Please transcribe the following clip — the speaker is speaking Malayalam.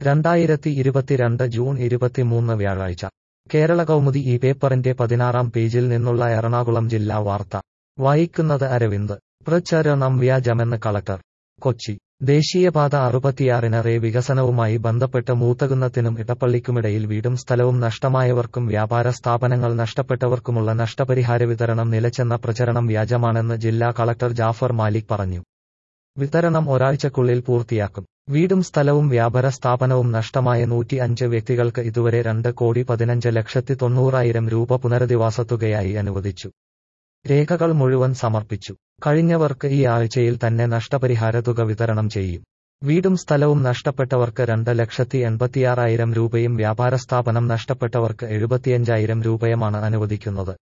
രണ്ടായിരത്തി ഇരുപത്തിരണ്ട് ജൂൺ ഇരുപത്തിമൂന്ന് വ്യാഴാഴ്ച കേരള കൗമുദി ഈ പേപ്പറിന്റെ പതിനാറാം പേജിൽ നിന്നുള്ള എറണാകുളം ജില്ലാ വാർത്ത വായിക്കുന്നത് അരവിന്ദ് പ്രചരണം വ്യാജമെന്ന് കളക്ടർ കൊച്ചി ദേശീയപാത അറുപത്തിയാറിന് റേ വികസനവുമായി ബന്ധപ്പെട്ട് മൂത്തകുന്നത്തിനും ഇടപ്പള്ളിക്കുമിടയിൽ വീടും സ്ഥലവും നഷ്ടമായവർക്കും വ്യാപാര സ്ഥാപനങ്ങൾ നഷ്ടപ്പെട്ടവർക്കുമുള്ള നഷ്ടപരിഹാര വിതരണം നിലച്ചെന്ന പ്രചരണം വ്യാജമാണെന്ന് ജില്ലാ കളക്ടർ ജാഫർ മാലിക് പറഞ്ഞു വിതരണം ഒരാഴ്ചക്കുള്ളിൽ പൂർത്തിയാക്കും വീടും സ്ഥലവും വ്യാപാര സ്ഥാപനവും നഷ്ടമായ നൂറ്റി അഞ്ച് വ്യക്തികൾക്ക് ഇതുവരെ രണ്ട് കോടി പതിനഞ്ച് ലക്ഷത്തി തൊണ്ണൂറായിരം രൂപ പുനരധിവാസത്തുകയായി അനുവദിച്ചു രേഖകൾ മുഴുവൻ സമർപ്പിച്ചു കഴിഞ്ഞവർക്ക് ഈ ആഴ്ചയിൽ തന്നെ നഷ്ടപരിഹാര തുക വിതരണം ചെയ്യും വീടും സ്ഥലവും നഷ്ടപ്പെട്ടവർക്ക് രണ്ട് ലക്ഷത്തി എൺപത്തിയാറായിരം രൂപയും വ്യാപാര സ്ഥാപനം നഷ്ടപ്പെട്ടവർക്ക് എഴുപത്തിയഞ്ചായിരം രൂപയുമാണ് അനുവദിക്കുന്നത്